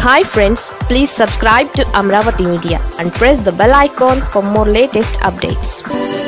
hi friends please subscribe to Amaravati media and press the bell icon for more latest updates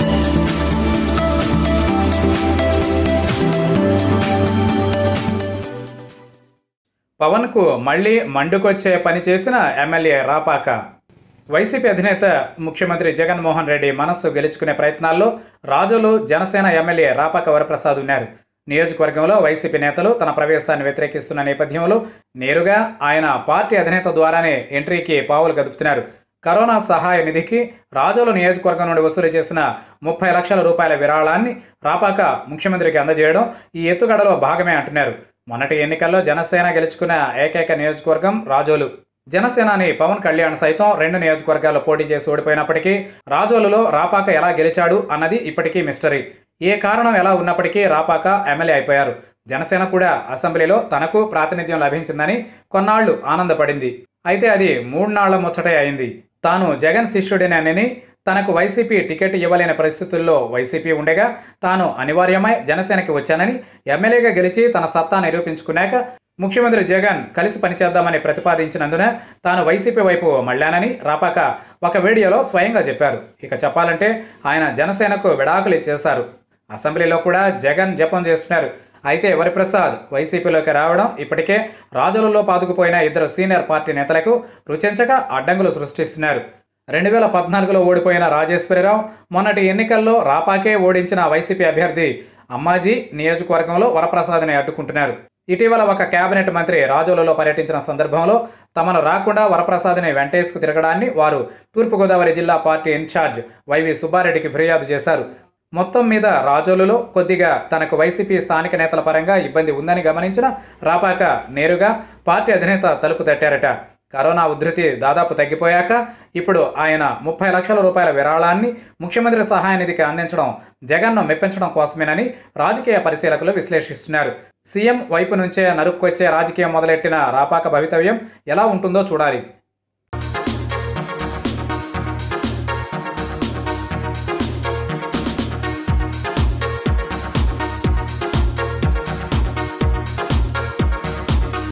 పవన్కు మళ్ళీ మండుకొచ్చే పని చేసిన ఎమ్మెల్యే రాపాక వైసీపీ అధినేత ముఖ్యమంత్రి జగన్మోహన్ రెడ్డి మనస్సు గెలుచుకునే ప్రయత్నాల్లో రాజులు జనసేన ఎమ్మెల్యే రాపాక వరప్రసాద్ ఉన్నారు నియోజకవర్గంలో వైసీపీ నేతలు తన ప్రవేశాన్ని వ్యతిరేకిస్తున్న నేపథ్యంలో నేరుగా ఆయన పార్టీ అధినేత ద్వారానే ఎంట్రీకి పావులు గదుపుతున్నారు కరోనా సహాయ నిధికి రాజోలు నియోజకవర్గం నుండి వసూలు చేసిన ముప్పై లక్షల రూపాయల విరాళాన్ని రాపాక ముఖ్యమంత్రికి అందజేయడం ఈ ఎత్తుగడలో భాగమే అంటున్నారు మొన్నటి ఎన్నికల్లో జనసేన గెలుచుకున్న ఏకైక నియోజకవర్గం రాజోలు జనసేనాని పవన్ కళ్యాణ్ సైతం రెండు నియోజకవర్గాల్లో పోటీ చేసి ఓడిపోయినప్పటికీ రాజోలులో రాపాక ఎలా గెలిచాడు అన్నది ఇప్పటికీ మిస్టరీ ఏ కారణం ఎలా ఉన్నప్పటికీ రాపాక ఎమ్మెల్యే అయిపోయారు జనసేన కూడా అసెంబ్లీలో తనకు ప్రాతినిధ్యం లభించిందని కొన్నాళ్లు ఆనందపడింది అయితే అది మూడునాళ్ల ముచ్చటే అయింది తాను జగన్ శిష్యుడినని తనకు వైసీపీ టికెట్ ఇవ్వలేని పరిస్థితుల్లో వైసీపీ ఉండగా తాను అనివార్యమై జనసేనకి వచ్చానని ఎమ్మెల్యేగా గెలిచి తన సత్తా నిరూపించుకున్నాక ముఖ్యమంత్రి జగన్ కలిసి పనిచేద్దామని ప్రతిపాదించినందున తాను వైసీపీ వైపు మళ్ళానని రాపాక ఒక వీడియోలో స్వయంగా చెప్పారు ఇక చెప్పాలంటే ఆయన జనసేనకు విడాకులు ఇచ్చేశారు అసెంబ్లీలో కూడా జగన్ జపం చేస్తున్నారు అయితే వరిప్రసాద్ వైసీపీలోకి రావడం ఇప్పటికే రాజులలో పాతుకుపోయిన ఇద్దరు సీనియర్ పార్టీ నేతలకు రుచించక అడ్డంకులు సృష్టిస్తున్నారు రెండు వేల పద్నాలుగులో ఓడిపోయిన రాజేశ్వరిరావు మొన్నటి ఎన్నికల్లో రాపాకే ఓడించిన వైసీపీ అభ్యర్థి అమ్మాజీ నియోజకవర్గంలో వరప్రసాద్ని అడ్డుకుంటున్నారు ఇటీవల ఒక కేబినెట్ మంత్రి రాజోలలో పర్యటించిన సందర్భంలో తమను రాకుండా వరప్రసాద్ని వెంటేసుకు తిరగడాన్ని వారు తూర్పుగోదావరి జిల్లా పార్టీ ఇన్ఛార్జ్ వైవి సుబ్బారెడ్డికి ఫిర్యాదు చేశారు మొత్తం మీద రాజోలులో కొద్దిగా తనకు వైసీపీ స్థానిక నేతల పరంగా ఇబ్బంది ఉందని గమనించిన రాపాక నేరుగా పార్టీ అధినేత తలుపు తట్టారట కరోనా ఉధృతి దాదాపు తగ్గిపోయాక ఇప్పుడు ఆయన ముప్పై లక్షల రూపాయల విరాళాన్ని ముఖ్యమంత్రి సహాయ నిధికి అందించడం జగన్ను మెప్పించడం కోసమేనని రాజకీయ పరిశీలకులు విశ్లేషిస్తున్నారు సీఎం వైపు నుంచే నరుక్కొచ్చే రాజకీయం మొదలెట్టిన రాపాక భవితవ్యం ఎలా ఉంటుందో చూడాలి